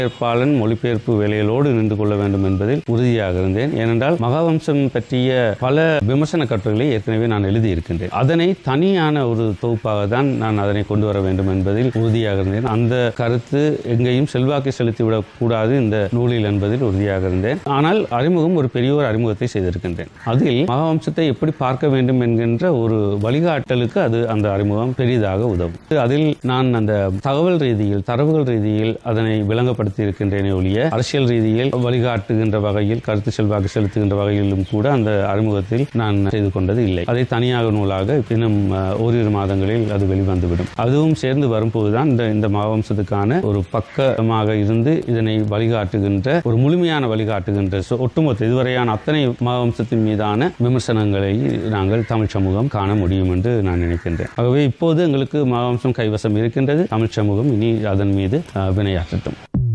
மொழிபெயர்ப்பாளன் மொழிபெயர்ப்பு வேலைகளோடு நின்று கொள்ள வேண்டும் என்பதில் உறுதியாக இருந்தேன் ஏனென்றால் மகாவம்சம் பற்றிய பல விமர்சன கட்டுரைகளை ஏற்கனவே நான் எழுதியிருக்கின்றேன் அதனை தனியான ஒரு தொகுப்பாக தான் நான் அதனை கொண்டு வர வேண்டும் என்பதில் உறுதியாக இருந்தேன் அந்த கருத்து எங்கேயும் செல்வாக்கு செலுத்திவிடக் கூடாது இந்த நூலில் என்பதில் உறுதியாக இருந்தேன் ஆனால் அறிமுகம் ஒரு பெரிய ஒரு அறிமுகத்தை செய்திருக்கின்றேன் அதில் மகாவம்சத்தை எப்படி பார்க்க வேண்டும் என்கின்ற ஒரு வழிகாட்டலுக்கு அது அந்த அறிமுகம் பெரிதாக உதவும் அதில் நான் அந்த தகவல் ரீதியில் தரவுகள் ரீதியில் அதனை விளங்கப்படுத்தி இருக்கின்றேனே ஒழிய அரசியல் ரீதியில் வழிகாட்டுகின்ற வகையில் கருத்து செல்வாக்கு செலுத்துகின்ற வகையிலும் கூட அந்த அறிமுகத்தில் நான் செய்து கொண்டது இல்லை அதை தனியாக நூலாக இன்னும் அஹ், ஓரிரு மாதங்களில் அது வெளிவந்துவிடும் அதுவும் சேர்ந்து வரும்போதுதான் இந்த இந்த மகாவம்சத்துக்கான ஒரு பக்கமாக இருந்து இதனை வழிகாட்டுகின்ற ஒரு முழுமையான வழிகாட்டுகின்ற சொ- ஒட்டுமொத்த இதுவரையான அத்தனை மகாவம்சத்தின் மீதான விமர்சனங்களை நாங்கள் தமிழ் சமூகம் காண முடியும் என்று நான் நினைக்கின்றேன் ஆகவே இப்போது எங்களுக்கு மகாவம்சம் கைவசம் இருக்கின்றது தமிழ் சமூகம் இனி அதன் மீது அஹ், வினையாற்றட்டும்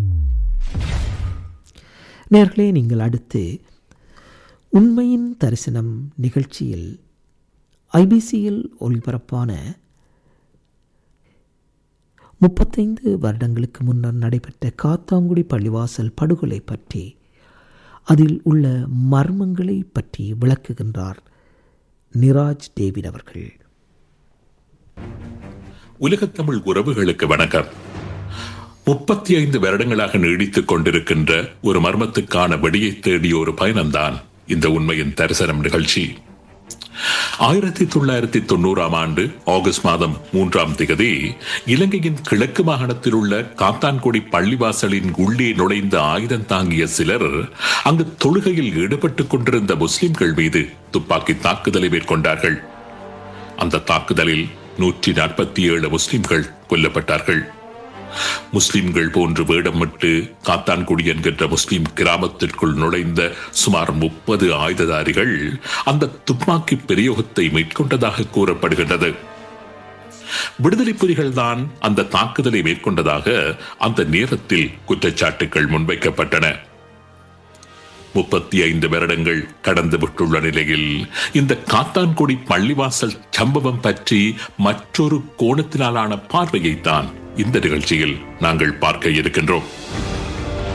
நேர்களே நீங்கள் அடுத்து உண்மையின் தரிசனம் நிகழ்ச்சியில் ஐபிசியில் ஒளிபரப்பான முப்பத்தைந்து வருடங்களுக்கு முன்னர் நடைபெற்ற காத்தாங்குடி பள்ளிவாசல் படுகொலை பற்றி அதில் உள்ள மர்மங்களை பற்றி விளக்குகின்றார் நிராஜ் டேவிட் அவர்கள் உலகத்தமிழ் உறவுகளுக்கு வணக்கம் முப்பத்தி ஐந்து வருடங்களாக நீடித்துக் கொண்டிருக்கின்ற ஒரு மர்மத்துக்கான வெடியை தேடிய ஒரு பயணம்தான் இந்த உண்மையின் தரிசனம் நிகழ்ச்சி ஆயிரத்தி தொள்ளாயிரத்தி தொண்ணூறாம் ஆண்டு ஆகஸ்ட் மாதம் மூன்றாம் திகதி இலங்கையின் கிழக்கு மாகாணத்தில் உள்ள காத்தான்குடி பள்ளிவாசலின் உள்ளே நுழைந்த ஆயுதம் தாங்கிய சிலர் அங்கு தொழுகையில் ஈடுபட்டுக் கொண்டிருந்த முஸ்லிம்கள் மீது துப்பாக்கி தாக்குதலை மேற்கொண்டார்கள் அந்த தாக்குதலில் நூற்றி நாற்பத்தி ஏழு முஸ்லிம்கள் கொல்லப்பட்டார்கள் முஸ்லிம்கள் போன்று வேடமிட்டு காத்தான்குடி என்கின்ற முஸ்லிம் கிராமத்திற்குள் நுழைந்த சுமார் முப்பது ஆயுததாரிகள் அந்த துப்பாக்கி பிரயோகத்தை மேற்கொண்டதாக கூறப்படுகின்றது விடுதலை புலிகள் தான் அந்த தாக்குதலை மேற்கொண்டதாக அந்த நேரத்தில் குற்றச்சாட்டுகள் முன்வைக்கப்பட்டன முப்பத்தி ஐந்து வருடங்கள் கடந்து விட்டுள்ள நிலையில் இந்த காத்தான்குடி பள்ளிவாசல் சம்பவம் பற்றி மற்றொரு கோணத்தினாலான பார்வையைத்தான் இந்த நிகழ்ச்சியில் நாங்கள் பார்க்க இருக்கின்றோம்